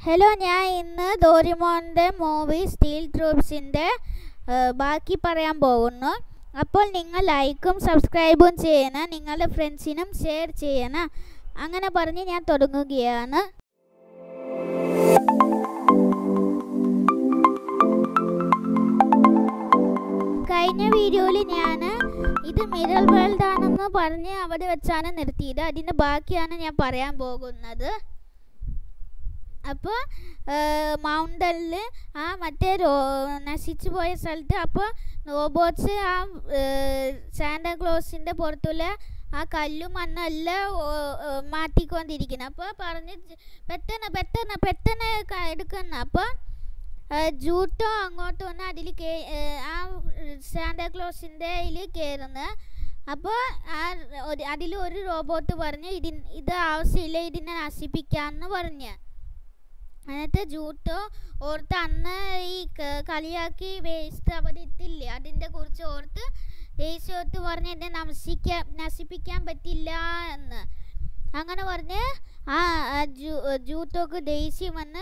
hello ഞാൻ ഇന്ന് ഡോറിമോൻ്റെ movie steel ട്രൂപ്സിൻ്റെ ബാക്കി പറയാൻ പോകുന്നു അപ്പോൾ നിങ്ങൾ ലൈക്കും സബ്സ്ക്രൈബും ചെയ്യണം നിങ്ങളുടെ ഫ്രണ്ട്സിനും ഷെയർ ചെയ്യണം അങ്ങനെ പറഞ്ഞ് ഞാൻ തുടങ്ങുകയാണ് കഴിഞ്ഞ വീഡിയോയിൽ ഞാൻ ഇത് മിറൽ വേൾഡ് ആണെന്ന് പറഞ്ഞ് അവിടെ വെച്ചാണ് നിർത്തിയത് അതിൻ്റെ ബാക്കിയാണ് ഞാൻ പറയാൻ പോകുന്നത് അപ്പോൾ മൗണ്ടനിൽ ആ മറ്റേ റോ നശിച്ചു പോയ സ്ഥലത്ത് അപ്പോൾ റോബോട്ട്സ് ആ സാന്താക്ലോസിൻ്റെ പുറത്തുള്ള ആ കല്ലും മണ്ണും എല്ലാം മാറ്റിക്കൊണ്ടിരിക്കുന്നു അപ്പോൾ പറഞ്ഞ് പെട്ടെന്ന് പെട്ടെന്ന് പെട്ടെന്ന് എടുക്കുന്ന അപ്പോൾ ജൂട്ടോ അങ്ങോട്ട് വന്ന് അതിൽ കേ ആ സാന്താക്ലോസിൻ്റെ ഇതിൽ കയറുന്നു അപ്പോൾ ആ അതിൽ ഒരു റോബോട്ട് പറഞ്ഞ് ഇതിൻ ഇത് ആവശ്യമില്ല ഇതിനെ നശിപ്പിക്കാമെന്ന് പറഞ്ഞ് എന്നിട്ട് ജൂട്ടോ ഓർത്ത് അന്ന് ഈ കളിയാക്കി വേസ്റ്റ് അവിടെ ഇട്ടില്ലേ അതിൻ്റെ കുറിച്ച് ഓർത്ത് ദേശീയത്ത് പറഞ്ഞ് എന്നെ നശിക്കാൻ നശിപ്പിക്കാൻ പറ്റില്ല എന്ന് അങ്ങനെ പറഞ്ഞ് ആ ജൂട്ടോക്ക് ദേഷ്യം വന്ന്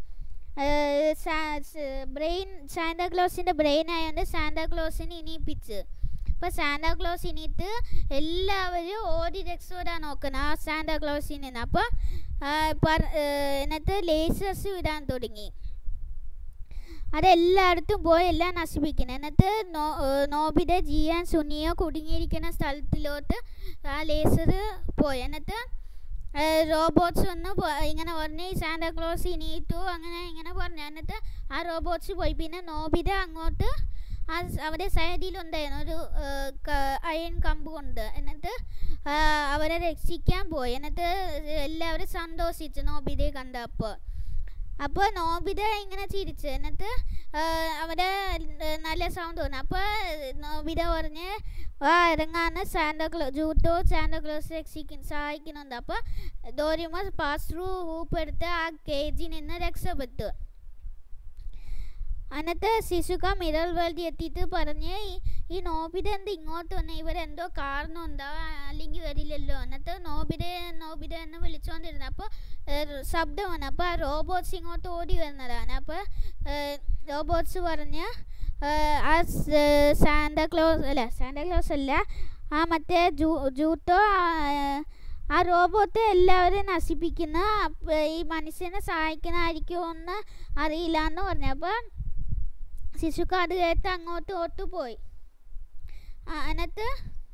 ബ്രെയിൻ സാന്താക്ലോസിൻ്റെ ബ്രെയിൻ ആയതുകൊണ്ട് സാന്താക്ലോസിനെ ഇനിയിപ്പിച്ച് അപ്പോൾ സാന്താക്ലോസ് ഇനിയിട്ട് എല്ലാവരും ഓടി രക്ഷപ്പെടാൻ നോക്കണം ആ സാന്താക്ലോസിൽ നിന്ന് അപ്പോൾ എന്നിട്ട് ലേസേഴ്സ് വിടാൻ തുടങ്ങി അതെല്ലായിടത്തും പോയി എല്ലാം നശിപ്പിക്കണം എന്നിട്ട് നോ നോബിത ജിയാൻ സുനിയോ കുടുങ്ങിയിരിക്കുന്ന സ്ഥലത്തിലോട്ട് ആ ലേസർ പോയി എന്നിട്ട് റോബോട്ട്സ് വന്ന് ഇങ്ങനെ പറഞ്ഞ് സാന്താക്ലോസ് ഇനിയിട്ടു അങ്ങനെ ഇങ്ങനെ പറഞ്ഞു എന്നിട്ട് ആ റോബോട്ട്സ് പോയി പിന്നെ നോബിത അങ്ങോട്ട് ആ അവിടെ സൈഡിലുണ്ടായിരുന്നു ഒരു അയൺ കമ്പ് കൊണ്ട് എന്നിട്ട് അവരെ രക്ഷിക്കാൻ പോയി എന്നിട്ട് എല്ലാവരും സന്തോഷിച്ചു നോബിതയെ കണ്ടപ്പോൾ അപ്പോൾ നോബിത ഇങ്ങനെ ചിരിച്ചു എന്നിട്ട് അവിടെ നല്ല സൗണ്ട് വന്നു അപ്പോൾ നോബിത പറഞ്ഞ് ആ ഇറങ്ങാന്ന് സാന്താക്ലോ ജൂട്ടോ സാന്താക്ലോസ് രക്ഷിക്കും സഹായിക്കുന്നുണ്ട് അപ്പോൾ ഡോറിമോസ് പാസ് ത്രൂ ഹൂപ്പ് എടുത്ത് ആ കേജിൽ നിന്ന് രക്ഷപ്പെട്ടു എന്നിട്ട് ശിശുക്ക മിറൽ വേൾഡ് എത്തിയിട്ട് പറഞ്ഞ് ഈ നോബിത എന്ത് ഇങ്ങോട്ട് വന്നെ ഇവരെന്തോ കാരണം ഉണ്ടോ അല്ലെങ്കിൽ വരില്ലല്ലോ എന്നിട്ട് നോബിത നോബിത എന്ന് വിളിച്ചുകൊണ്ടിരുന്നു അപ്പോൾ ശബ്ദം വന്നു അപ്പോൾ ആ റോബോട്ട്സ് ഇങ്ങോട്ട് ഓടി വരുന്നതാണ് അപ്പോൾ റോബോട്ട്സ് പറഞ്ഞ് ആ സാന്താക്ലോസ് അല്ല സാന്താക്ലോസ് അല്ല ആ മറ്റേ ജൂ ജൂട്ടോ ആ റോബോട്ട് എല്ലാവരും നശിപ്പിക്കുന്ന ഈ മനുഷ്യനെ സഹായിക്കുന്നതായിരിക്കുമെന്ന് അറിയില്ല എന്ന് പറഞ്ഞു അപ്പോൾ ശിശുക്ക് അത് കേട്ട് അങ്ങോട്ട് ഓട്ട് പോയി എന്നിട്ട്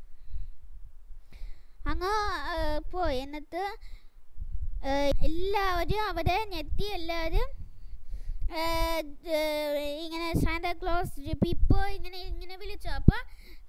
അങ്ങ് പോയി എന്നിട്ട് എല്ലാവരും അവിടെ ഞെട്ടി എല്ലാവരും ഇങ്ങനെ സാന്താക്ലോസ് പിപ്പോ ഇങ്ങനെ ഇങ്ങനെ വിളിച്ചു അപ്പോൾ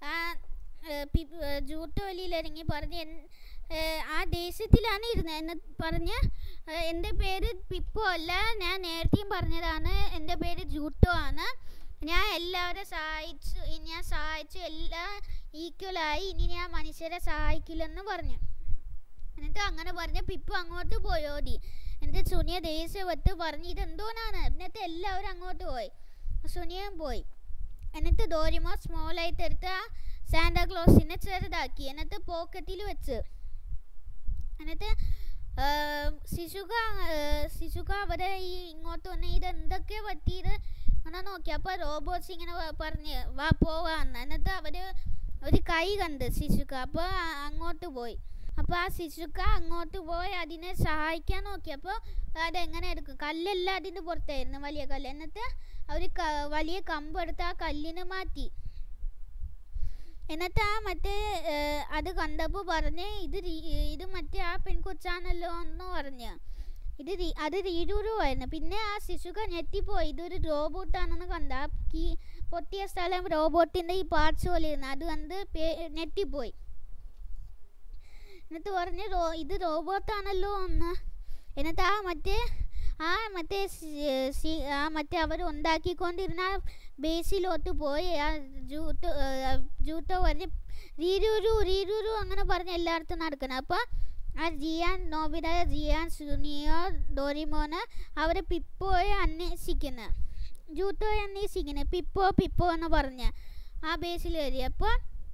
ജൂട്ടോ വലിയിൽ ഇറങ്ങി പറഞ്ഞ് ആ ദേശത്തിലാണ് ഇരുന്നത് എന്ന് പറഞ്ഞ് എൻ്റെ പേര് പിപ്പോ അല്ല ഞാൻ നേരത്തെയും പറഞ്ഞതാണ് എൻ്റെ പേര് ജൂട്ടോ ആണ് ഞാൻ എല്ലാവരും സഹായിച്ചു ഞാൻ സഹായിച്ചു എല്ലാം ഈക്വലായി ഇനി ഞാൻ മനുഷ്യരെ സഹായിക്കില്ലെന്ന് പറഞ്ഞു എന്നിട്ട് അങ്ങനെ പറഞ്ഞ പിപ്പു അങ്ങോട്ട് പോയി ഓടി എന്നിട്ട് സുനിയ ദേഷ്യപ്പെട്ട് പറഞ്ഞു ഇതെന്തോന്നാണ് എന്നിട്ട് എല്ലാവരും അങ്ങോട്ട് പോയി സുനിയയും പോയി എന്നിട്ട് ഡോരിമോ സ്മോളായിട്ട് എടുത്ത് സാന്താക്ലോസിനെ ചെറുതാക്കി എന്നിട്ട് പോക്കറ്റിൽ വെച്ച് എന്നിട്ട് ശിശുക ശിശുക അവിടെ ഈ ഇങ്ങോട്ട് വന്ന് ഇത് എന്തൊക്കെ പറ്റിയത് അങ്ങനെ നോക്കി അപ്പോൾ റോബോട്ട്സ് ഇങ്ങനെ പറഞ്ഞ് വാ പോവാന്ന് എന്നിട്ട് അവർ ഒരു കൈ കണ്ട് ശിശുക്ക അപ്പോൾ അങ്ങോട്ട് പോയി അപ്പോൾ ആ ശിശുക്ക അങ്ങോട്ട് പോയി അതിനെ സഹായിക്കാൻ നോക്കി അപ്പോൾ അതെങ്ങനെ എടുക്കും കല്ലെല്ലാം അതിൻ്റെ പുറത്തായിരുന്നു വലിയ കല്ല് എന്നിട്ട് അവർ വലിയ കമ്പ് എടുത്ത് ആ കല്ലിന് മാറ്റി എന്നിട്ട് ആ മറ്റേ അത് കണ്ടപ്പോൾ പറഞ്ഞ് ഇത് ഇത് മറ്റേ ആ പെൺകൊച്ചാണല്ലോ എന്ന് പറഞ്ഞ് ഇത് അത് റീഡൂരു ആയിരുന്നു പിന്നെ ആ ശിശുക്ക ഞെട്ടിപ്പോയി ഇതൊരു റോബോട്ടാണെന്ന് കണ്ട ആ കീ പൊട്ടിയ സ്ഥലം റോബോട്ടിൻ്റെ ഈ പാർട്സ് പോലെ ഇരുന്നു അത് കണ്ട് ഞെട്ടിപ്പോയി എന്നിട്ട് പറഞ്ഞ് റോ ഇത് റോബോട്ടാണല്ലോ എന്ന് എന്നിട്ട് ആ മറ്റേ ആ മറ്റേ ആ മറ്റേ അവർ ഉണ്ടാക്കിക്കൊണ്ടിരുന്ന ആ ബേസിലോട്ട് പോയി ആ ജൂട്ടോ ജൂട്ടോ പറഞ്ഞ് റീരൂരു റീരൂരു അങ്ങനെ പറഞ്ഞ് എല്ലായിടത്തും നടക്കണം അപ്പോൾ ആ ജിയാൻ നോബിത ജിയാൻ സുനിയോ ഡോറിമോന് അവരെ പിപ്പോയെ അന്വേഷിക്കുന്നു ജൂത്തോയെ അന്വേഷിക്കുന്നു പിപ്പോ പിപ്പോ എന്ന് പറഞ്ഞ് ആ ബേസിൽ കയറി അപ്പോൾ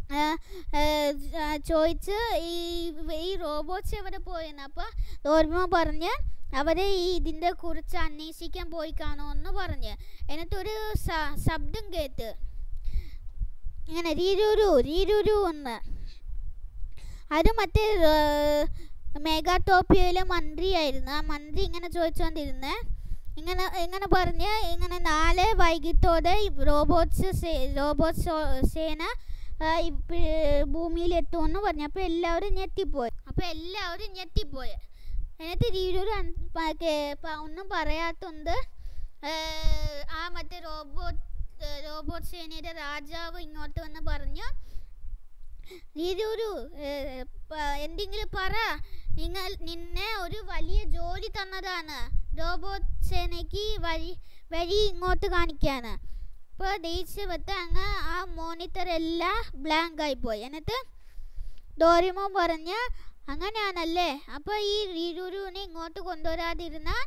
ആ, ആ, ആ, ചോദിച്ച് ഈ ഈ റോബോട്ട്സ് എവിടെ പോയെന്ന് അപ്പോൾ ഡോറിമോ പറഞ്ഞ് അവർ ഈ ഇതിൻ്റെ കുറിച്ച് അന്വേഷിക്കാൻ പോയി കാണുമെന്ന് പറഞ്ഞ് എന്നിട്ടൊരു സ- ശബ്ദം കേട്ട് ഇങ്ങനെ രീരൂരു രീരൂരു എന്ന് അത് മറ്റേ മെഗാടോപ്പിയയിലെ മന്ത്രിയായിരുന്നു ആ മന്ത്രി ഇങ്ങനെ ചോദിച്ചുകൊണ്ടിരുന്നേ ഇങ്ങനെ ഇങ്ങനെ പറഞ്ഞ് ഇങ്ങനെ നാളെ വൈകിട്ടോടെ റോബോട്ട്സ് റോബോട്ട്സ് സേന ആ, ഇപ്പ- ഭൂമിയിൽ എത്തുമെന്ന് പറഞ്ഞു അപ്പോൾ എല്ലാവരും ഞെട്ടിപ്പോയി അപ്പോൾ എല്ലാവരും ഞെട്ടിപ്പോയി എന്നിട്ട് രീരൂർ ഒന്നും പറയാത്തോണ്ട് ഏ, ആ മറ്റേ റോബോട്ട് റോബോട്ട് സേനയുടെ രാജാവ് ഇങ്ങോട്ട് വന്ന് പറഞ്ഞു രീരൂരു എന്തെങ്കിലും പറ നിങ്ങൾ നിന്നെ ഒരു വലിയ ജോലി തന്നതാണ് റോബോട്ട് സേനയ്ക്ക് വഴി വഴി ഇങ്ങോട്ട് കാണിക്കാന് അപ്പോൾ ദേഷ്യപ്പെട്ട് അങ്ങ് ആ മോണിറ്റർ എല്ലാം ബ്ലാങ്ക് ആയിപ്പോയി എന്നിട്ട് ഡോറിമോൻ പറഞ്ഞ് അങ്ങനെയാണല്ലേ അപ്പോൾ ഈ റീരൂരുവിനെ ഇങ്ങോട്ട് കൊണ്ടുവരാതിരുന്നാൽ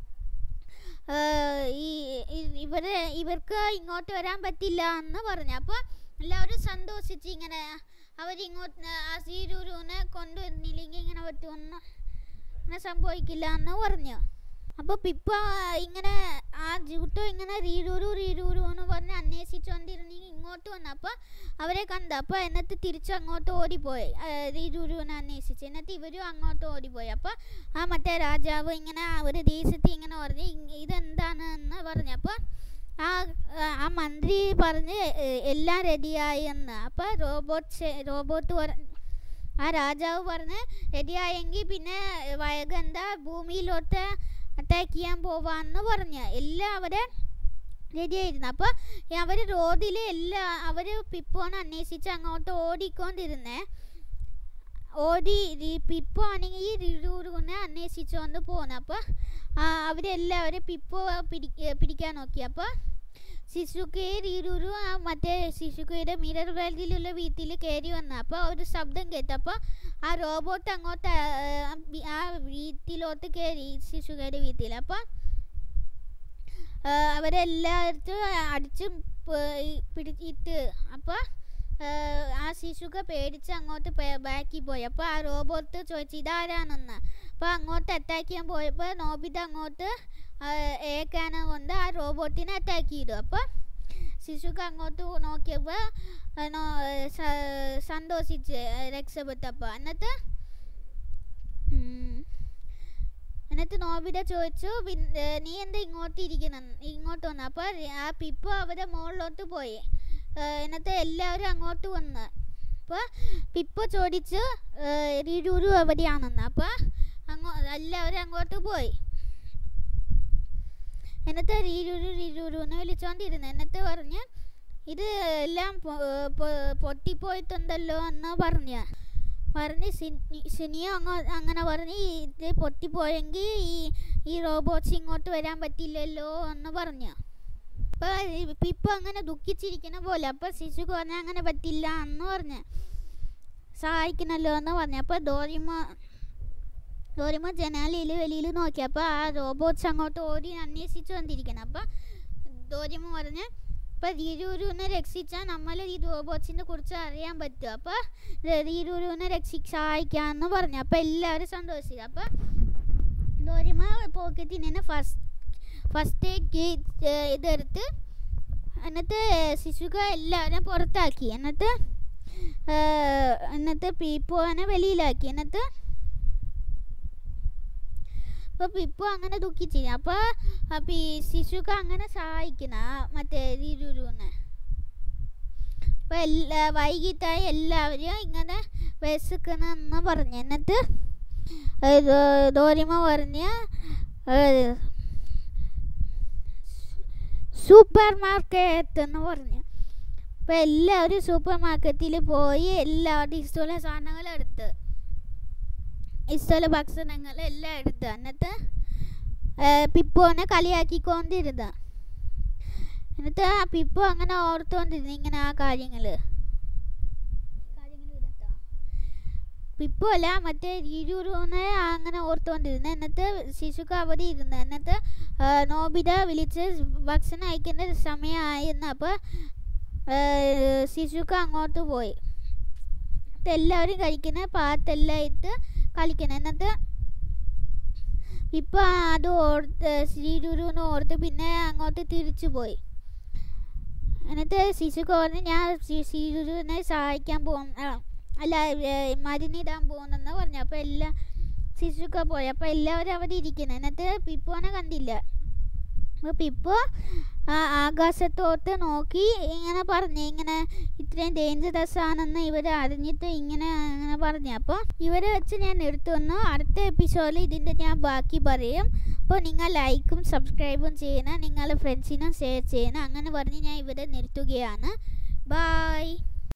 ഏഹ്, ഈ ഇ- ഇവരെ ഇവർക്ക് ഇങ്ങോട്ട് വരാൻ പറ്റില്ല എന്ന് പറഞ്ഞു അപ്പോൾ എല്ലാവരും സന്തോഷിച്ച് ഇങ്ങനെ അവരിങ്ങോട്ട് ആ റീരൂരുവിനെ കൊണ്ടുവരുന്നില്ലെങ്കിൽ ഇങ്ങനെ പറ്റുമെന്ന് അങ്ങനെ സംഭവിക്കില്ല എന്ന് പറഞ്ഞു അപ്പോൾ പിപ്പ ഇങ്ങനെ ആ ജൂട്ടോ ഇങ്ങനെ റീരൂരു റീരൂരു എന്ന് പറഞ്ഞ് അന്വേഷിച്ചുകൊണ്ടിരുന്നെങ്കിൽ ഇങ്ങോട്ട് വന്നു അപ്പോൾ അവരെ കണ്ടു അപ്പോൾ എന്നിട്ട് തിരിച്ച് അങ്ങോട്ട് ഓടിപ്പോയി ആ, റീരൂരുവിനെ അന്വേഷിച്ച് എന്നിട്ട് ഇവരും അങ്ങോട്ട് ഓടിപ്പോയി അപ്പോൾ ആ മറ്റേ രാജാവ് ഇങ്ങനെ ഒരു ദേശത്ത് ഇങ്ങനെ പറഞ്ഞ് "ഇ- ഇതെന്താണ് എന്ന് പറഞ്ഞു അപ്പോൾ ആ ആ മന്ത്രി പറഞ്ഞ് "എ, എല്ലാം റെഡിയായി എന്ന് അപ്പോൾ റോബോട്ട് റോബോട്ട് പറഞ്ഞു ആ രാജാവ് പറഞ്ഞ് റെഡിയായെങ്കിൽ പിന്നെ വൈകണ്ട ഭൂമിയിലോട്ട് അറ്റാക്ക് ചെയ്യാൻ പോവാന്ന് പറഞ്ഞ് എല്ലാവരും റെഡി ആയിരുന്നു അപ്പോൾ അവർ റോഡിൽ എല്ലാ അവർ പിപ്പോനെ അന്വേഷിച്ച് അങ്ങോട്ട് ഓടിക്കൊണ്ടിരുന്നേ ഓടി ഈ പിപ്പോ ആണെങ്കിൽ ഈ റിരൂറിനെ അന്വേഷിച്ചുകൊണ്ട് പോകുന്നു അപ്പോൾ അവരെല്ലാവരും പിപ്പോ പിടി പിടിക്കാൻ നോക്കി അപ്പോൾ ശിശുക്കയെ റീരൂരു ആ മറ്റേ ശിശുക്കയുടെ മിറർ വേൾഡിലുള്ള വീട്ടിൽ കയറി വന്നു അപ്പോൾ ഒരു ശബ്ദം കേട്ടു അപ്പോൾ ആ റോബോട്ട് അങ്ങോട്ട് ആ, വി- ആ വീട്ടിലോട്ട് കയറി ശിശുക്കയുടെ വീട്ടിൽ അപ്പോൾ അവരെല്ലായിടത്തും അടിച്ച് പിടിച്ചിട്ട് അപ്പോൾ ആ ശിശുക്ക പേടിച്ച് അങ്ങോട്ട് ബാക്കി പോയി അപ്പോൾ ആ റോബോട്ട് ചോദിച്ചു ഇതാരാണെന്ന് അപ്പോൾ അങ്ങോട്ട് അറ്റാക്ക് ചെയ്യാൻ പോയപ്പോൾ നോബിത അങ്ങോട്ട് ഏക്കാനെ കൊണ്ട് ആ റോബോട്ടിനെ അറ്റാക്ക് ചെയ്തു അപ്പോൾ ശിശുക്ക അങ്ങോട്ട് നോക്കിയപ്പോൾ ആ, നോ- സ- സന്തോഷിച്ച് രക്ഷപ്പെട്ടപ്പോൾ എന്നിട്ട് ഉം, എന്നിട്ട് നോബിത ചോദിച്ചു "പിൻ- ഏ, നീ എന്താ ഇങ്ങോട്ട് ഇരിക്കുന്ന ഇങ്ങോട്ട് വന്നു അപ്പോൾ ആ പിപ്പു അവരുടെ മുകളിലോട്ട് പോയി ഏ, എന്നിട്ട് എല്ലാവരും അങ്ങോട്ട് വന്ന് അപ്പോൾ പിപ്പു ചോദിച്ചു റിരൂരു എവിടെയാണെന്ന് അപ്പോൾ അങ്ങോ എല്ലാവരും അങ്ങോട്ട് പോയി എന്നിട്ട് റീരൂരു റീരൂരു എന്ന് വിളിച്ചോണ്ടിരുന്നു എന്നിട്ട് പറഞ്ഞ് ഇത് എല്ലാം പൊ- പൊ- പൊട്ടിപ്പോയിട്ടുണ്ടല്ലോ എന്ന് പറഞ്ഞ് പറഞ്ഞ് സിനി- സിനിയ അങ്ങോ അങ്ങനെ പറഞ്ഞ് ഇത് പൊട്ടിപ്പോയെങ്കിൽ ഈ ഈ റോബോട്ട്സ് ഇങ്ങോട്ട് വരാൻ പറ്റില്ലല്ലോ എന്ന് പറഞ്ഞു അപ്പോൾ ഇപ്പം അങ്ങനെ ദുഃഖിച്ചിരിക്കുന്ന പോലെ അപ്പോൾ ശിശു പറഞ്ഞാൽ അങ്ങനെ പറ്റില്ല എന്ന് പറഞ്ഞ് സഹായിക്കണല്ലോ എന്ന് പറഞ്ഞു അപ്പോൾ ഡോറിമ ഡോറിമ ജനാലയിൽ വെളിയിൽ നോക്കി അപ്പോൾ ആ റോബോട്ട്സ് അങ്ങോട്ട് ഓടി അന്വേഷിച്ചു വന്നിരിക്കണം അപ്പോൾ ഡോറിമ പറഞ്ഞ് അപ്പോൾ റീരൂരുവിനെ രക്ഷിച്ചാൽ നമ്മൾ ഈ റോബോട്ട്സിനെ കുറിച്ച് അറിയാൻ പറ്റും അപ്പോൾ റീരൂരുവിനെ രക്ഷി സഹായിക്കാമെന്ന് പറഞ്ഞു അപ്പോൾ എല്ലാവരും സന്തോഷിച്ചു അപ്പോൾ ഡോറിമ പോക്കറ്റിൽ നിന്ന് ഫസ്റ്റ് ഫസ്റ്റ് എയ്ഡ് ഇതെടുത്ത് എന്നിട്ട് ശിശുക എല്ലാവരും പുറത്താക്കി എന്നിട്ട് ഏഹ്, എന്നിട്ട് പീപ്പോനെ വെളിയിലാക്കി എന്നിട്ട് അപ്പോൾ പിപ്പു അങ്ങനെ ദുഃഖിച്ചില്ല അപ്പോൾ അപ്പോൾ ഈ ശിശുക്ക അങ്ങനെ സഹായിക്കുന്ന ആ മറ്റേ രീരുരുന്ന് അപ്പോൾ എല്ലാ വൈകിട്ടായി എല്ലാവരും ഇങ്ങനെ വിശക്കണമെന്ന് പറഞ്ഞു എന്നിട്ട് ഏഹ്, ദോ- ഡോറിമ പറഞ്ഞ് ഏഹ്, സൂപ്പർ മാർക്കറ്റ് എന്ന് പറഞ്ഞു അപ്പോൾ എല്ലാവരും സൂപ്പർ മാർക്കറ്റിൽ പോയി എല്ലാവരുടെയും ഇഷ്ടമുള്ള സാധനങ്ങൾ എടുത്ത് ഇഷ്ടമുള്ള ഭക്ഷണങ്ങൾ എല്ലാം എടുത്ത് എന്നിട്ട് ഏഹ്, പിപ്പോനെ കളിയാക്കിക്കൊണ്ടിരുന്ന എന്നിട്ട് ആ പിപ്പോ അങ്ങനെ ഓർത്തുകൊണ്ടിരുന്നു ഇങ്ങനെ ആ കാര്യങ്ങൾ പിപ്പോ അല്ല മറ്റേ ഇരുന്ന് അങ്ങനെ ഓർത്തുകൊണ്ടിരുന്നു എന്നിട്ട് ശിശുക്ക് അവിടെ ഇരുന്നു എന്നിട്ട് ആ, നോബിത വിളിച്ച് ഭക്ഷണം അയക്കേണ്ട സമയമായി എന്ന് അപ്പോൾ ശിശുക്ക് അങ്ങോട്ട് പോയി പാത്ത് എല്ലാവരും കഴിക്കുന്ന പാത്തെല്ലാം ഇട്ട് കളിക്കണം എന്നിട്ട് ഇപ്പം അത് ഓർത്ത് ശ്രീരുരുന്ന് ഓർത്ത് പിന്നെ അങ്ങോട്ട് തിരിച്ചു പോയി എന്നിട്ട് ശിശുക്ക് പറഞ്ഞ് ഞാൻ ശ്രീരുരുവിനെ സഹായിക്കാൻ പോകും അല്ല മരുന്നിടാൻ പോകുന്നെന്ന് പറഞ്ഞു അപ്പോൾ എല്ലാം ശിശുക്ക പോയി അപ്പോൾ എല്ലാവരും അവിടെ ഇരിക്കുന്നത് എന്നിട്ട് പിപ്പോനെ കണ്ടില്ല അപ്പോൾ പിപ്പോ ആകാശത്തോട്ട് നോക്കി ഇങ്ങനെ പറഞ്ഞു ഇങ്ങനെ ഇത്രയും ഡേഞ്ചറസ് ആണെന്ന് ഇവർ അറിഞ്ഞിട്ട് ഇങ്ങനെ അങ്ങനെ പറഞ്ഞു അപ്പോൾ ഇവരെ വെച്ച് ഞാൻ നിർത്തുന്നു അടുത്ത എപ്പിസോഡിൽ ഇതിൻ്റെ ഞാൻ ബാക്കി പറയും അപ്പോൾ നിങ്ങൾ ലൈക്കും സബ്സ്ക്രൈബും ചെയ്യണം നിങ്ങളുടെ ഫ്രണ്ട്സിനും ഷെയർ ചെയ്യണം അങ്ങനെ പറഞ്ഞ് ഞാൻ ഇവരെ നിർത്തുകയാണ് ബായ്